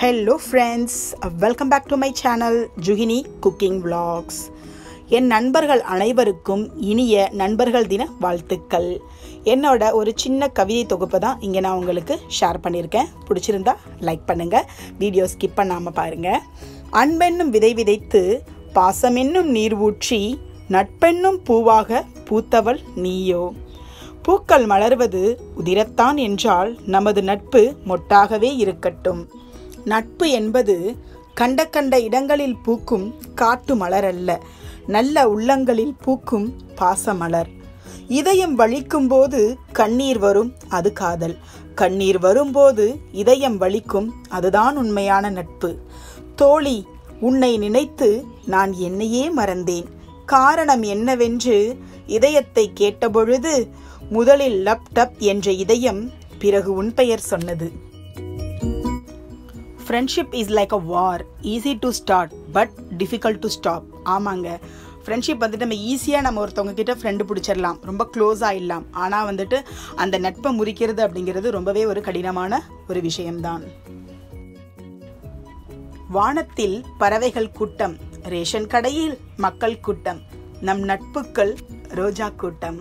hello friends welcome back to my channel ஜுகினி cooking vlogs என் நண்பர்கள் அனைவருக்கும் இனிய நண்பர்கள் தின வாழ்த்துக்கள் என்னோட ஒரு சின்ன கவிதை தொகுப்பை தான் இங்கே நான் உங்களுக்கு ஷேர் பண்ணியிருக்கேன் பிடிச்சிருந்தா லைக் பண்ணுங்கள் வீடியோ ஸ்கிப் பண்ணாமல் பாருங்கள் அன்பென்னும் விதை விதைத்து பாசமென்னும் நீர் ஊற்றி நட்பென்னும் பூவாக பூத்தவள் நீயோ பூக்கள் மலர்வது உதிரத்தான் என்றால் நமது நட்பு மொட்டாகவே இருக்கட்டும் நட்பு என்பது கண்ட கண்ட இடங்களில் பூக்கும் காட்டு மலரல்ல நல்ல உள்ளங்களில் பூக்கும் பாசமலர் இதயம் வலிக்கும் போது கண்ணீர் வரும் அது காதல் கண்ணீர் வரும்போது இதயம் வலிக்கும் அதுதான் உண்மையான நட்பு தோழி உன்னை நினைத்து நான் என்னையே மறந்தேன் காரணம் என்னவென்று இதயத்தை கேட்டபொழுது முதலில் லப் டப் என்ற இதயம் பிறகு உன் பெயர் சொன்னது friendship is like a war easy to start but difficult to stop ஆமாங்க ஃப்ரெண்ட்ஷிப் வந்துட்டு நம்ம ஈஸியாக நம்ம ஒருத்தவங்க கிட்ட ஃப்ரெண்டு பிடிச்சிடலாம் ரொம்ப க்ளோஸ் ஆகிடலாம் ஆனால் வந்துட்டு அந்த நட்பை முறிக்கிறது அப்படிங்கிறது ரொம்பவே ஒரு கடினமான ஒரு விஷயம்தான் வானத்தில் பறவைகள் கூட்டம் ரேஷன் கடையில் மக்கள் கூட்டம் நம் நட்புக்கள் ரோஜா கூட்டம்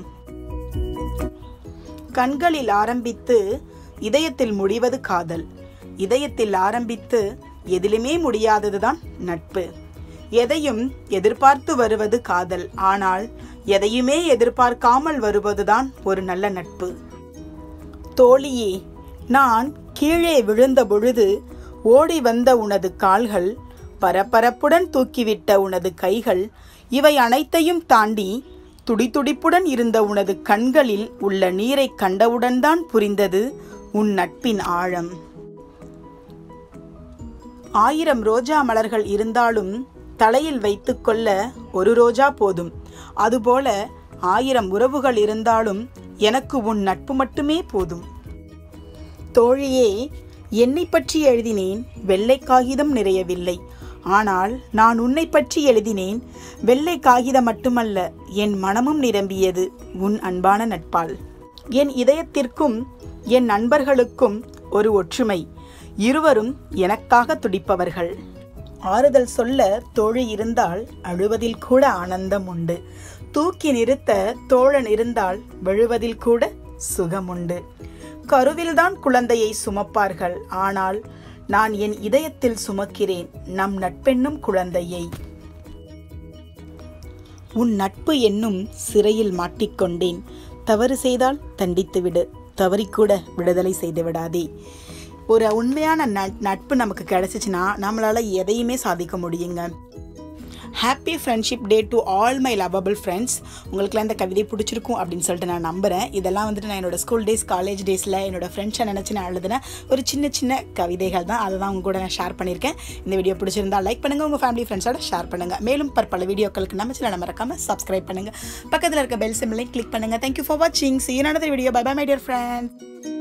கண்களில் ஆரம்பித்து இதயத்தில் முடிவது காதல் இதயத்தில் ஆரம்பித்து எதிலுமே முடியாததுதான் நட்பு எதையும் எதிர்பார்த்து வருவது காதல் ஆனால் எதையுமே எதிர்பார்க்காமல் வருவதுதான் ஒரு நல்ல நட்பு தோழியே நான் கீழே விழுந்த பொழுது ஓடி வந்த உனது கால்கள் பரபரப்புடன் தூக்கிவிட்ட உனது கைகள் இவை அனைத்தையும் தாண்டி துடிதுடிப்புடன் இருந்த உனது கண்களில் உள்ள நீரை கண்டவுடன் தான் புரிந்தது உன் நட்பின் ஆழம் ஆயிரம் ரோஜா மலர்கள் இருந்தாலும் தலையில் வைத்துக்கொள்ள ஒரு ரோஜா போதும் அதுபோல ஆயிரம் உறவுகள் இருந்தாலும் எனக்கு உன் நட்பு மட்டுமே போதும் தோழியே என்னை பற்றி எழுதினேன் வெள்ளை காகிதம் நிறையவில்லை ஆனால் நான் உன்னை பற்றி எழுதினேன் வெள்ளை காகிதம் மட்டுமல்ல என் மனமும் நிரம்பியது உன் அன்பான நட்பால் என் இதயத்திற்கும் என் நண்பர்களுக்கும் ஒரு ஒற்றுமை இருவரும் எனக்காக துடிப்பவர்கள் ஆறுதல் சொல்ல தோழி இருந்தால் அழுவதில் கூட ஆனந்தம் உண்டு தூக்கி நிறுத்த தோழன் இருந்தால் விழுவதில் கூட சுகமுண்டு கருவில்தான் குழந்தையை சுமப்பார்கள் ஆனால் நான் என் இதயத்தில் சுமக்கிறேன் நம் நட்பென்னும் குழந்தையை உன் நட்பு என்னும் சிறையில் மாட்டிக்கொண்டேன் தவறு செய்தால் தண்டித்துவிடு தவறிக்கூட விடுதலை செய்து விடாதே ஒரு உண்மையான நட்பு நமக்கு கிடைச்சிச்சுன்னா நம்மளால் எதையுமே சாதிக்க முடியுங்க happy friendship day to all my lovable friends உங்களுக்குலாம் இந்த கவிதை பிடிச்சிருக்கும் அப்படின்னு சொல்லிட்டு நான் நம்புகிறேன் இதெல்லாம் வந்துட்டு நான் என்னோட ஸ்கூல் டேஸ் காலேஜ் டேஸில் என்னோட ஃப்ரெண்ட்ஸை நினச்சி நான் எழுதின ஒரு சின்ன சின்ன கவிதைகள் தான் அதை தான் உங்க கூட நான் ஷேர் பண்ணியிருக்கேன் இந்த வீடியோ பிடிச்சிருந்தா லைக் பண்ணுங்கள் உங்கள் ஃபேமிலி ஃப்ரெண்ட்ஸோட ஷேர் பண்ணுங்கள் மேலும் பற்பல வீடியோக்களுக்கு நம்ம சேனல் மறக்காமல் சப்ஸ்கிரைப் பண்ணுங்கள் பக்கத்தில் இருக்க பெல் சிம்லையும் கிளிக் பண்ணுங்கள் தேங்க்யூ ஃபார் வாட்சிங் see another video bye bye my dear friends